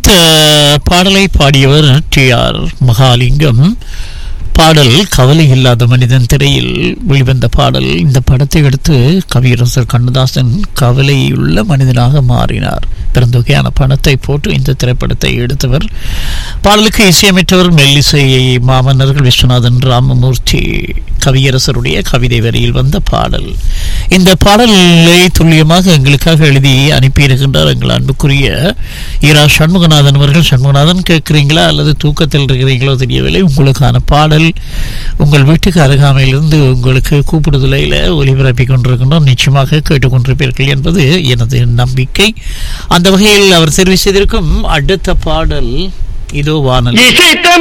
ஒலித்த பாடலை பாடியவர் டி ஆர் மகாலிங்கம் பாடல் கவலை இல்லாத மனிதன் திரையில் வெளிவந்த பாடல் இந்த படத்தை எடுத்து கவியரசர் கண்ணதாசன் கவலையுள்ள மனிதனாக மாறினார் பெருந்தொகையான பணத்தை போட்டு இந்த திரைப்படத்தை எடுத்தவர் பாடலுக்கு இசையமைத்தவர் மெல்லிசை மாமன்னர்கள் விஸ்வநாதன் ராமமூர்த்தி கவியரசருடைய கவிதை வரியில் வந்த பாடல் இந்த பாடலை துல்லியமாக எங்களுக்காக எழுதி அனுப்பியிருக்கின்றார் எங்கள் அன்புக்குரிய இரா சண்முகநாதன் அவர்கள் சண்முகநாதன் கேட்குறீங்களா அல்லது தூக்கத்தில் இருக்கிறீங்களோ தெரியவில்லை உங்களுக்கான பாடல் உங்கள் வீட்டுக்கு அருகாமையிலிருந்து உங்களுக்கு கூப்பிடுதலையில் ஒலிபரப்பிக் கொண்டிருக்கின்றோம் நிச்சயமாக கேட்டுக்கொண்டிருப்பீர்கள் என்பது எனது நம்பிக்கை அந்த வகையில் அவர் தெரிவு செய்திருக்கும் அடுத்த பாடல் இதோ வானல் இசைத்த